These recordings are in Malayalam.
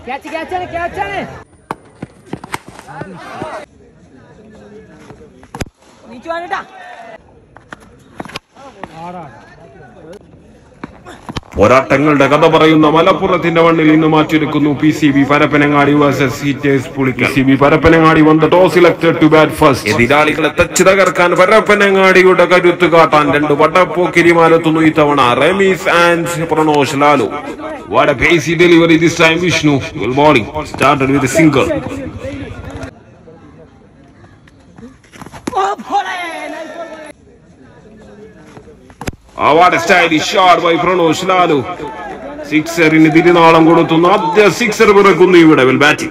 ക്യാച്ച് ക്യാച്ചാണ് ക്യാച്ചാണ് നീച്ചു വാണിട്ടാ പോരാട്ടങ്ങളുടെ കഥ പറയുന്ന മലപ്പുറത്തിന്റെ മണ്ണിൽ ഇന്ന് മാറ്റിയെടുക്കുന്നു P C B Parappanangadi versus സീറ്റേഴ്സ് പുളിക്ക സി ബി പരപ്പനങ്ങാടി വന്ന് toss selected to bat first എതിരാളികളെ തച്ച് തകർക്കാൻ പരപ്പനങ്ങാടിയുടെ കരുത്ത് കാട്ടാൻ രണ്ട് വട്ടപ്പോക്കിരിമാരെത്തുന്നു ഇത്തവണ Ramees and Pranosh Lalu What a pacey delivery this time, Vishnu. Well bowling. Started with a single. Ah, what a stylish shot by Pranosh Lalu. സിക്സറിന് തിരുനാളം കൊടുത്തുന്നു ആദ്യ സിക്സർ പിറക്കുന്നു ഇവിടെ well batting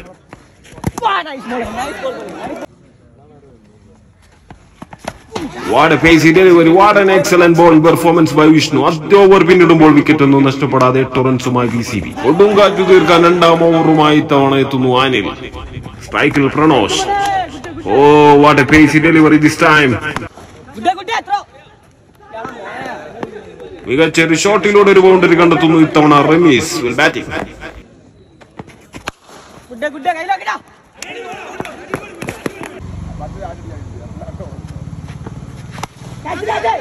what pacey delivery what an excellent ball performance by Vishnu ആദ്യ ഓവർ പിന്നിടുമ്പോൾ വിക്കറ്റ് ഒന്നും നഷ്ടപ്പെടാതെ എട്ട് റൺസുമായി ബി സി ബി കൊടുങ്കാറ്റ് തീർക്കാൻ രണ്ടാം ഓവറുമായി തവണ എത്തുന്നു ആനിൽ സ്ട്രൈക്കിൽ Pranosh oh what a pacey delivery this time ഗുഡേ ഗുഡേ ത്രോ മികച്ച ഒരു ഷോട്ടിലൂടെ ഒരു ബൗണ്ടറി കണ്ടെത്തുന്നു ഇത്തവണ റമീസ് വെൽ ബാറ്റിംഗ് ഗുഡേ ഗുഡേ കയ്യിലോക്കിടാ ക്യാച്ച് ക്യാച്ച്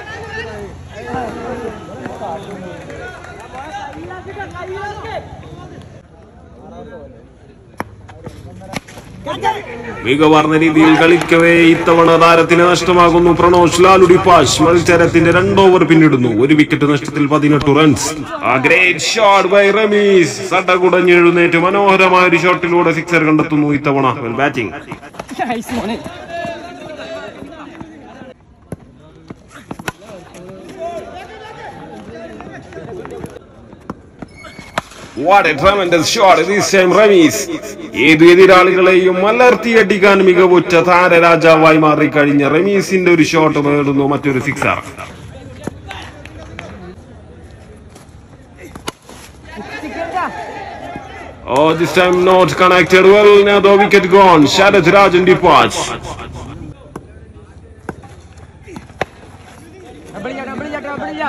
മികവാർന്ന രീതിയിൽ കളിക്കവേ ഇത്തവണ താരത്തിന് നഷ്ടമാകുന്നു പ്രണോഷ് ലാലുടി പാഷ് മത്സരത്തിന്റെ രണ്ട് ഓവർ പിന്നിടുന്നു ഒരു വിക്കറ്റ് നഷ്ടത്തിൽ പതിനെട്ട് runs ah great shot by Ramees സട്ടകുടഞ്ഞെഴുന്നേറ്റ് മനോഹരമായ ഒരു ഷോട്ടിലൂടെ സിക്സർ കണ്ടെത്തുന്നു ഇത്തവണ ബാറ്റിംഗ് നൈസ് മോനെ What a tremendous shot this time Ramees ഏതു എതിരാളികളെയും മലർത്തിയടിക്കാൻ മികവുറ്റ താരരാജാവായി മാറിക്കഴിഞ്ഞ റമീസിന്റെ ഒരു ഷോട്ട് നേടുന്നു മറ്റൊരു സിക്സർ ചിക്കൻടാ Oh, this time not connected well. Now the wicket gone. Sharad Rajan departs. Double ചെയ്യാ ഡബിൾ ചെയ്യാ ഡബിൾ ചെയ്യാ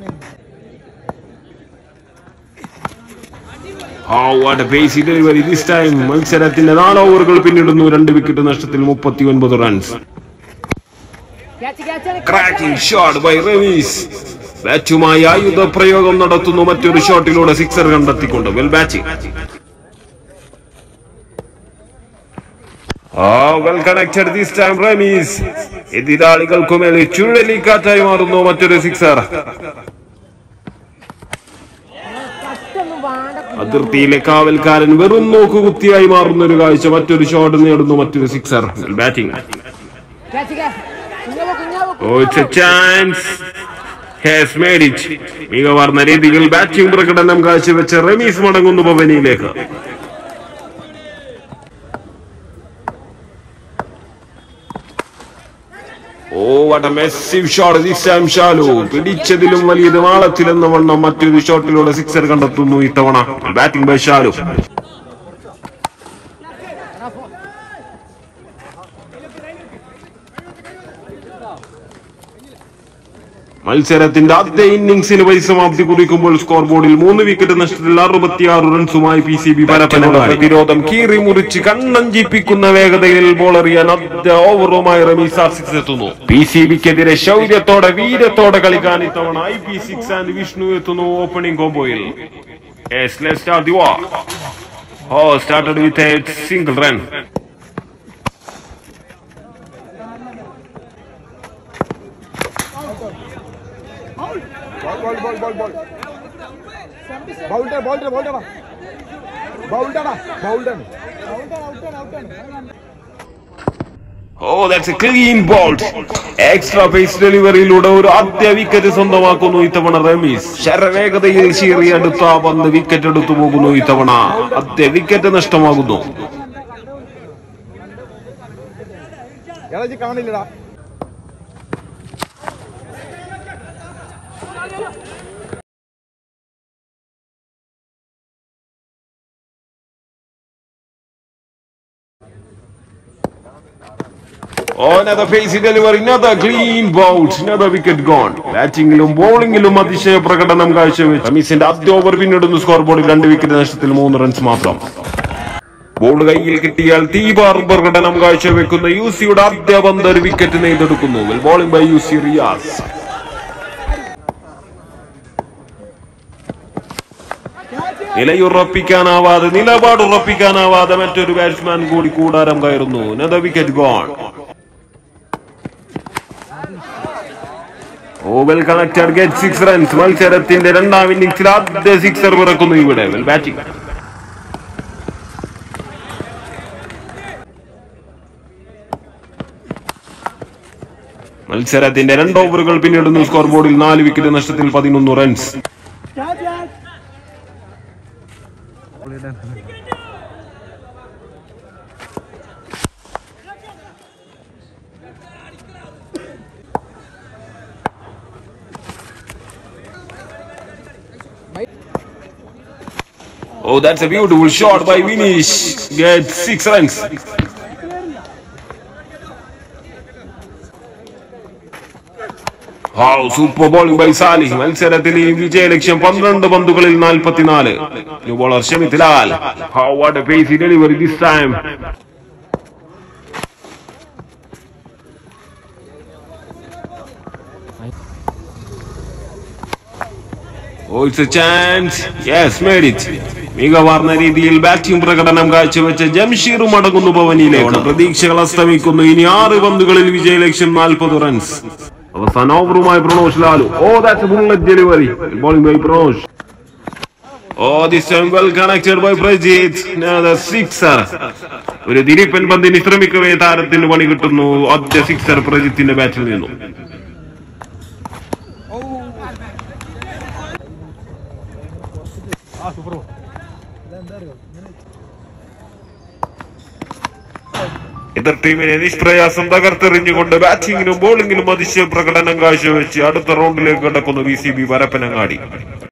Oh, what a pacey delivery this time. മത്സരത്തിന്റെ നാല് ഓവറുകൾ പിന്നിടുന്നു രണ്ട് വിക്കറ്റ് നഷ്ടത്തിൽ മുപ്പത്തി ഒൻപത് റൺസ് ക്യാച്ച് ക്യാച്ചാണ് ക്രാക്കിംഗ് ഷോട്ട് ബൈ റമീസ് ബാറ്റുമായി ആയുധ പ്രയോഗം നടത്തുന്നു മറ്റൊരു ഷോട്ടിലൂടെ സിക്സർ കണ്ടെത്തിക്കൊണ്ട് well batting ah well connected this time Ramees എതിരാളികൾക്കുമേൽ ചുഴലിക്കാറ്റായി മാറുന്നു മറ്റൊരു സിക്സർ കട്ടൊന്നും വേണ്ട അതിർത്തിയിലെ കാവൽക്കാരൻ വെറും നോക്കുകുത്തിയായി മാറുന്ന ഒരു കാഴ്ച മറ്റൊരു ഷോട്ട് നേടുന്നു മറ്റൊരു സിക്സർ ബാറ്റിംഗ് ക്യാച്ച് ക്യാച്ച് കുഞ്ഞാവോ കുഞ്ഞാവോ Oh, it's a chance. Has made it. മികവാർന്ന രീതിയിൽ ബാറ്റിംഗ് പ്രകടനം കാഴ്ചവെച്ച റമീസ് മടങ്ങുന്നു ഭവനിയിലേക്ക് oh what a massive shot this time Shalu പിടിച്ചതിലും വലിയത് മാളത്തിലെന്ന വണ്ണം മറ്റൊരു ഷോട്ടിലൂടെ സിക്സർ കണ്ടെത്തുന്നു ഇത്തവണ ബാറ്റിംഗ് ബൈ ഷാലു മത്സരത്തിന്റെ ആദ്യ ഇന്നിംഗ്സിന് പരിസമാപ്തി കുറിക്കുമ്പോൾ സ്കോർ ബോർഡിൽ മൂന്ന് വിക്കറ്റ് നഷ്ടത്തിൽ അറുപത്തിയാറ് റൺസുമായി പി സി ബി പരപ്പനോട് പ്രതിരോധം കീറി മുറിച്ച് കണ്ണഞ്ചിപ്പിക്കുന്ന വേഗതയിൽ ബോൾ എറിയാൻ ആദ്യ ഓവറുമായി റമീസ് ആർ സിക്സ് എത്തുന്നു പി സി ബിക്കെതിരെ ശൗര്യത്തോടെ വീരത്തോടെ കളിക്കാൻ ഇത്തവണ I P six and Vishnu എത്തുന്നു ഓപ്പണിംഗ് കോംബോയിൽ Yes, let's start the war. Oh, started with a single run. Ball ball ball ball বাউলটা বলটা বলটা না বাউলটা না বাউলটা না Oh, that's a clean bolt. Extra pace ഡെലിവറിയിലൂടെ ഒരു ആദ്യ വിക്കറ്റ് സ്വന്തമാക്കുന്നു ഇത്തവണ റമീസ് ശരവേഗതയിൽ ചീറി അടുത്ത ആ പന്ത് വിക്കറ്റ് എടുത്തു പോകുന്നു ഇത്തവണ ആദ്യ വിക്കറ്റ് നഷ്ടമാകുന്നു എടാ കാണില്ലടാ Oh, another face delivery, another clean bout, another wicket gone. ബാറ്റിംഗിലും ബോളിംഗിലും അതിശയ പ്രകടനം കാഴ്ചവെച്ചു റമീസിന്റെ ആദ്യ ഓവർ പിന്നിടുന്ന സ്കോർ ബോർഡിൽ രണ്ട് വിക്കറ്റ് നഷ്ടത്തിൽ മൂന്ന് റൺസ് മാത്രം ബോൾ കയ്യിൽ കിട്ടിയാൽ തീപാർ പ്രകടനം കാഴ്ചവെക്കുന്ന യു സിയുടെ ആദ്യ പന്ത് ഒരു വിക്കറ്റ് നെയ്തെടുക്കുന്നു bowling by U C Riyas നിലയുറപ്പിക്കാനാവാതെ നിലപാടുറപ്പിക്കാനാവാതെ മറ്റൊരു ബാറ്റ്സ്മാൻ കൂടി കൂടാരം കയറുന്നു നദ wicket gone oh well connected get six runs മത്സരത്തിന്റെ രണ്ടാം ഇന്നിംഗ്സിൽ ആദ്യ സിക്സർ പിറക്കുന്നു ഇവിടെ വെൽ ബാറ്റിംഗ് മത്സരത്തിന്റെ രണ്ട് ഓവറുകൾ പിന്നിടുന്നു സ്കോർ ബോർഡിൽ നാല് വിക്കറ്റ് നഷ്ടത്തിൽ പതിനൊന്ന് runs Oh, that's a beautiful shot by Vinish. Get six runs. Wow, super bowling by Salih. മത്സരത്തിൽ ഈ വിജയ ലക്ഷ്യം പന്ത്രണ്ട് പന്തുകളിൽ നാൽപ്പത്തിനാല് new bowler Shamith Lal How what a pace he delivered this time. Oh, it's a chance. Yes, made it. മികവാർന്ന രീതിയിൽ ബാറ്റിംഗ് പ്രകടനം കാഴ്ചവെച്ച ജംഷീറും അടങ്ങുന്നു ഭവനിയിലേക്ക് പ്രതീക്ഷകൾ അസ്തമിക്കുന്നു ഇനി ആറ് പന്തുകളിൽ വിജയലക്ഷ്യം നാൽപ്പത് റൺസ് അവസാന ഓവറുമായി Pranosh Lalu oh that's bullet delivery bowling by Pranosh oh this time well connected by Prajith sixer ഒരു ദിലീപൻ പന്തിന് ശ്രമിക്കവേ താരത്തിന് പണി കിട്ടുന്നു ഒറ്റ സിക്സർ പ്രജിത്തിന്റെ ബാറ്റിൽ നിന്നും എതിർ ടീമിനെ നിഷ്പ്രയാസം തകർത്തെറിഞ്ഞുകൊണ്ട് ബാറ്റിംഗിലും ബോളിംഗിലും അതിശയ പ്രകടനം കാഴ്ചവെച്ച് അടുത്ത റൗണ്ടിലേക്ക് കടക്കുന്നു ബി സി ബി വരപ്പനങ്ങാടി